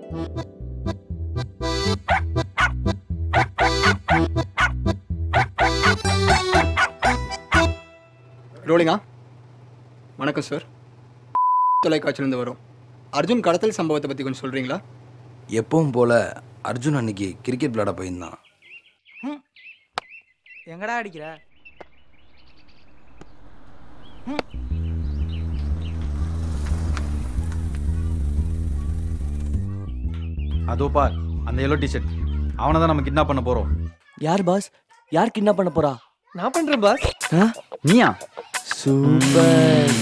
ரோலிங்கா வணக்கம் சார் தொலைக்காட்சியிலேருந்து வரும் அர்ஜுன் கடத்தல் சம்பவத்தை பற்றி கொஞ்சம் சொல்கிறீங்களா எப்பவும் போல அர்ஜுன் அன்னைக்கு கிரிக்கெட் விளையாட போயிருந்தான் எங்கடா அடிக்கிற அதோ பார் அந்த எல்லோ டிஷர்ட் அவனை தான் நம்ம கிட்னாப் பண்ண போறோம் யார் பாஸ் யார் கிட்னாப் பண்ண போறா நான் பண்றேன் பாஸ் நீயா சூப்பர்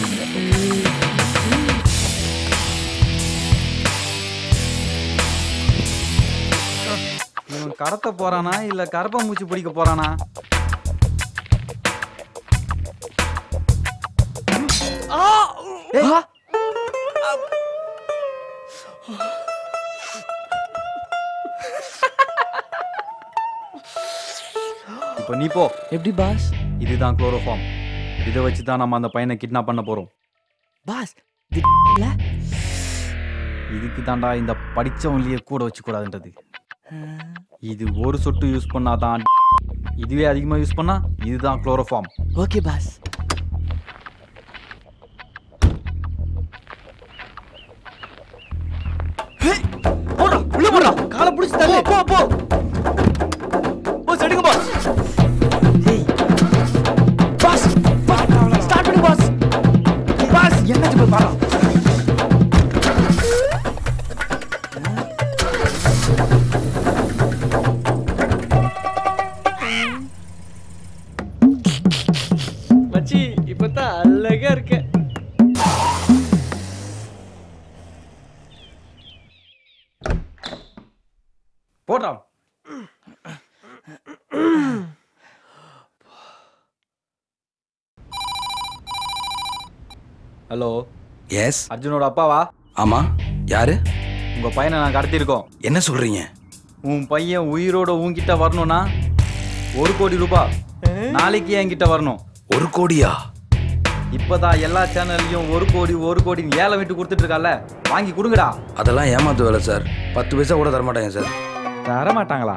இவன் கடத்த போறானா இல்ல கரப்ப மூச்சு பிடிக்க போறானா இப்போ நீ போ எப்படி பாஸ் இதுதான் குளோரோஃபார்ம் இதை வச்சு தான் நம்ம அந்த பையனை கிட்னாப் பண்ண போறோம் பாஸ் இது இதுக்கு தாண்டா இந்த படிச்சவன்லயே கூட வச்சு கூடாதுன்றது இது ஒரு சொட்டு யூஸ் பண்ணாதான் இதுவே அதிகமா யூஸ் பண்ணா இதுதான் குளோரோஃபார்ம் ஓகே பாஸ் போடா உள்ள போடா காலை பிடிச்சி தள்ளு போ போ பாஸ் எடுங்க பாஸ் பாஸ் ஸ்டார்ட் பண்ணு பாஸ் பாஸ் என்னாச்சு போய் பாரா மச்சி இப்பதான் அழகா இருக்க போடுறா ஹலோ எஸ் அர்ஜுனோட அப்பாவா ஆமா யாரு உங்க பையனை நான் கடத்தியிருக்கோம் என்ன சொல்றீங்க உன் பையன் உயிரோட உன்கிட்ட வரணும்னா ஒரு கோடி ரூபாய் நாளைக்கு என்கிட்ட வரணும் ஒரு கோடியா இப்பதான் எல்லா சேனல்லையும் ஒரு கோடி ஒரு கோடின்னு ஏழை விட்டு கொடுத்துட்டு இருக்கால வாங்கி கொடுங்கடா அதெல்லாம் ஏமாத்து வேலை சார் பத்து பைசா கூட தரமாட்டாங்க சார் தர மாட்டாங்களா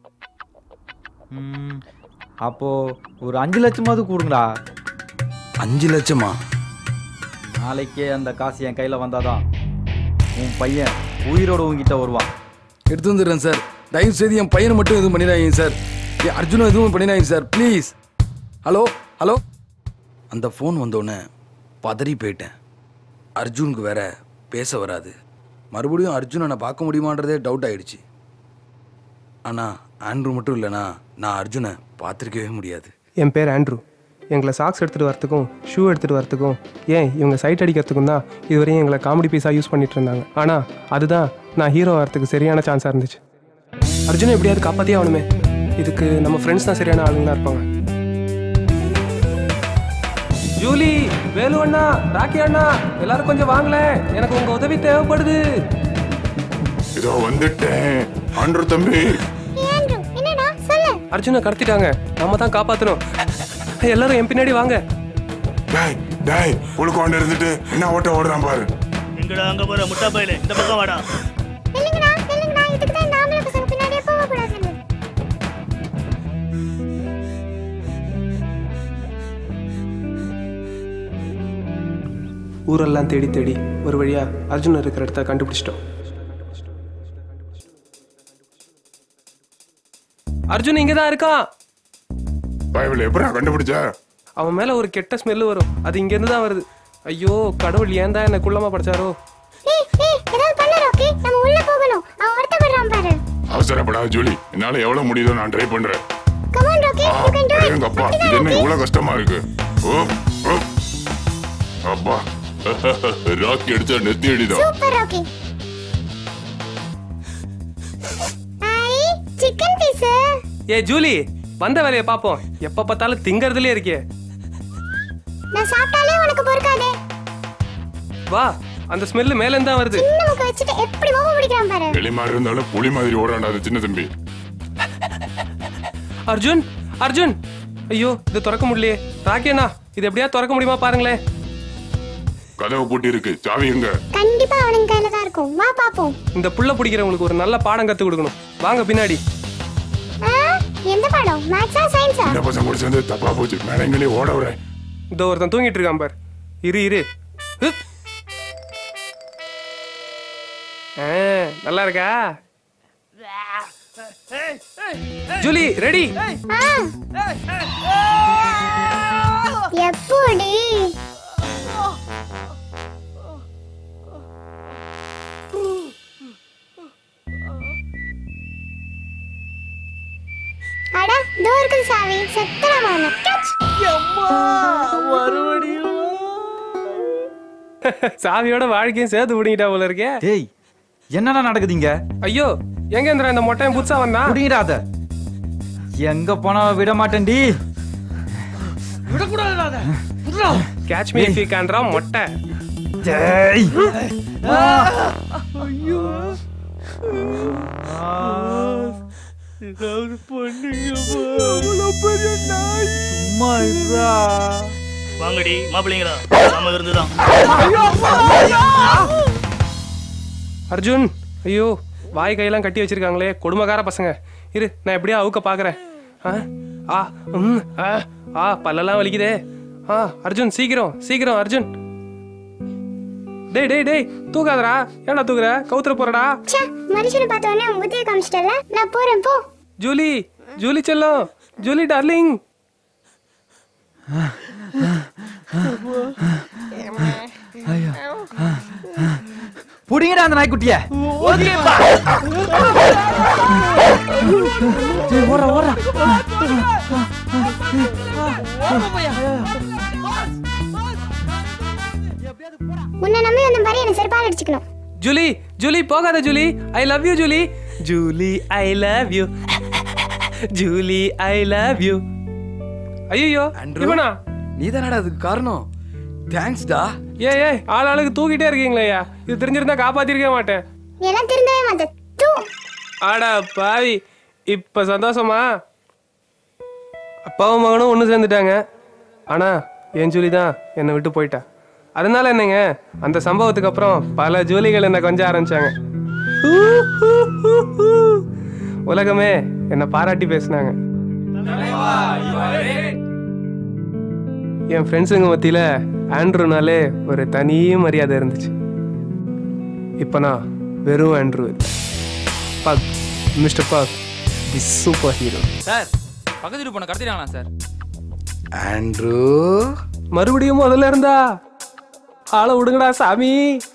ம், அப்போ ஒரு அஞ்சு லட்சமாவது கொடுங்கடா அஞ்சு லட்சமா நாளைக்கே அந்த காசு என் கையில் வந்தாதான் உன் பையன் உயிரோட உன்கிட்ட வருவான் எடுத்து வந்துடுறேன் சார் தயவு செய்து என் பையனை மட்டும் எதுவும் பண்ணிடாதீங்க சார் என் அர்ஜுனும் எதுவும் பண்ணிடாதீங்க சார் ப்ளீஸ் ஹலோ ஹலோ அந்த ஃபோன் வந்தோடனே பதறி போயிட்டேன் அர்ஜுனுக்கு வேற பேச வராது மறுபடியும் அர்ஜுனை நான் பார்க்க முடியுமான்றதே டவுட் ஆயிடுச்சு ஆனால் ஆண்ட்ரூ மட்டும் இல்லைனா நான் அர்ஜுனை பார்த்துருக்கவே முடியாது என் பேர் ஆண்ட்ரூ எங்களை சாக்ஸ் எடுத்துகிட்டு வரத்துக்கும் ஷூ எடுத்துகிட்டு வரத்துக்கும் ஏன் இவங்க சைட் அடிக்கிறதுக்கும் தான் இதுவரையும் எங்களை காமெடி பீஸாக யூஸ் பண்ணிட்டு இருந்தாங்க ஆனால் அதுதான் நான் ஹீரோ வரத்துக்கு சரியான சான்ஸாக இருந்துச்சு அர்ஜுனை எப்படியாவது காப்பாற்றியே ஆகணுமே இதுக்கு நம்ம ஃப்ரெண்ட்ஸ் தான் சரியான ஆளுங்களா இருப்பாங்க ஜூலி வேலு அண்ணா ராக்கி அண்ணா எல்லாரும் கொஞ்சம் வாங்களேன் எனக்கு உங்க உதவி தேவைப்படுது இதோ வந்துட்டேன் ஆண்ட்ரு தம்பி என்னடா சொல்லு அர்ஜுனை கடத்திட்டாங்க நம்ம தான் காப்பாற்றணும் எல்லாரும் என் பின்னாடி வாங்க டாய் டாய் புழுக்கோண்டு இருந்துட்டு என்ன ஓட்ட ஓடுறான் பாரு எங்கடா அங்க போற முட்டா பையில இந்த பக்கம் வாடா இல்லைங்கடா இல்லைங்கடா இதுக்கு தான் இந்த ஆம்பளை பசங்க பின்னாடியே போகக்கூடாதுன்னு ஊரெல்லாம் தேடி தேடி ஒரு வழியா அர்ஜுன் இருக்கிற இடத்த கண்டுபிடிச்சிட்டோம் அர்ஜுன் இங்கே தான் இருக்கான் பைபிள் எப்படா கண்டுபிடிச்ச அவன் மேல ஒரு கெட்ட ஸ்மெல்லு வரும் அது இங்கேருந்து தான் வருது ஐயோ கடவுள் ஏன் தான் என்ன குள்ளமா படிச்சாரோ ஏய் ஏய் ஏதாவது பண்ணு ராக்கி நம்ம உள்ள போகணும் அவன் வருத்தப்படுறான் பாரு அவசரப்படாத ஜூலி என்னால எவ்வளவு முடியுதோ நான் ட்ரை பண்றேன் come on Rocky you can do it எங்க அப்பா இது என்ன இவ்வளவு கஷ்டமா இருக்கு ஓ ஓ அப்பா ராக்கி அடிச்சா நெத்தி அடிதான் super Rocky I chicken piece ஏ ஜூலி வந்த வேலையை பார்ப்போம் எப்ப பார்த்தாலும் திங்கறதுலயே இருக்கே நான் சாப்பிட்டாலே உனக்கு பொறுக்காதே வா அந்த ஸ்மெல்லு மேல இருந்து தான் வருது சின்ன முக்க வச்சுட்டு எப்படி மோகம் பிடிக்கிறான் பாரு எலி மாதிரி இருந்தாலும் புலி மாதிரி ஓடாண்டா அது சின்ன தம்பி அர்ஜுன் அர்ஜுன் ஐயோ இது திறக்க முடியலையே ராக்கி அண்ணா இது எப்படியா திறக்க முடியுமா பாருங்களேன் கதவு பூட்டி இருக்கு சாவி எங்க கண்டிப்பா அவனுங்க கையில தான் இருக்கும் வா பாப்போம் இந்த புள்ள பிடிக்கிறவங்களுக்கு ஒரு நல்ல பாடம் கற்றுக் கொடுக்கணும் வாங்க பின்னாடி ஆ, எந்த பாடம் மேக்ஸா சயின்ஸா இந்த பசங்க கூட சேர்ந்து தப்பா போச்சு மேடம் எங்களே ஓட விட இந்த ஒருத்தன் தூங்கிட்டு இருக்கான் பார் இரு இரு ஹுப். ஆ, நல்லா இருக்கா ஜூலி ரெடி எப்படி அட இதோ இருக்குது சாவி செத்தலாமா சாவியோட வாழ்க்கையும் சேர்த்து பிடிங்கிட்டா போல இருக்கே டேய் என்னடா நடக்குதுங்க ஐயோ எங்க இருந்துடா இந்த மொட்டையன் புதுசா வந்தான் புடிங்கடா அத எங்க போனா விட மாட்டேன்டி கேட்ச் மீ இஃப் யூ கேன்ரா மொட்டை டேய் சும்மா இருடா வாங்கடி மாப்பிள்ளைங்களா நாம இருந்துதான் அர்ஜுன் ஐயோ வாய் கையெல்லாம் கட்டி வச்சிருக்காங்களே கொடுமைக்கார பசங்க இரு நான் எப்படியா அவுக்க பாக்குறேன் ஆ ஆ ம் ஆ ஆ பல்லெல்லாம் வலிக்குதே ஆ அர்ஜுன் சீக்கிரம் சீக்கிரம் அர்ஜுன் டேய் டேய் டேய் தூக்காதடா ஏன்டா தூக்குற கவுத்துற போறடா ச்சே மனுஷனை பார்த்த உடனே உன் புத்தியை காமிச்சிட்டல நான் போறேன் போ ஜூலி ஜூலி செல்லம் ஜூலி டார்லிங் புடிங்கடா அந்த நாய்க்குட்டிய உன்னை நம்பி வந்த மாதிரி என்ன செருப்பால் அடிச்சுக்கணும் ஜூலி ஜூலி போகாத Julie I love you Julie Julie I love you Julie I love you ஐயோ ஆண்ட்ரூ இவனா நீ அதுக்கு காரணம் தேங்க்ஸ்டா ஏய் ஏய் ஆள் ஆளுக்கு தூக்கிட்டே இருக்கீங்களேயா இது தெரிஞ்சிருந்தா காப்பாத்திருக்க மாட்டேன் நீ எல்லாம் திருந்தவே மாட்டேன் தூ ஆடா பாவி இப்ப சந்தோஷமா அப்பாவும் மகனும் ஒன்று சேர்ந்துட்டாங்க ஆனா என் ஜூலி தான் என்னை விட்டு போயிட்டா அதனால என்னங்க அந்த சம்பவத்துக்கு அப்புறம் பல ஜூலிகள் என்னை கொஞ்சம் ஆரம்பிச்சாங்க உலகமே என்னை பாராட்டி பேசினாங்க என் ஃப்ரெண்ட்ஸுங்க மத்தியில் ஆண்ட்ரூனாலே ஒரு தனி மரியாதை இருந்துச்சு இப்போ நான் வெறும் ஆண்ட்ரூ இல்லை bug mister bug the super hero sir பக்கத்து வீட்டு பொண்ணை கடத்திட்டாங்களா சார் ஆண்ட்ரூ மறுபடியும் முதல்ல இருந்தா ஆளை விடுங்கடா சாமி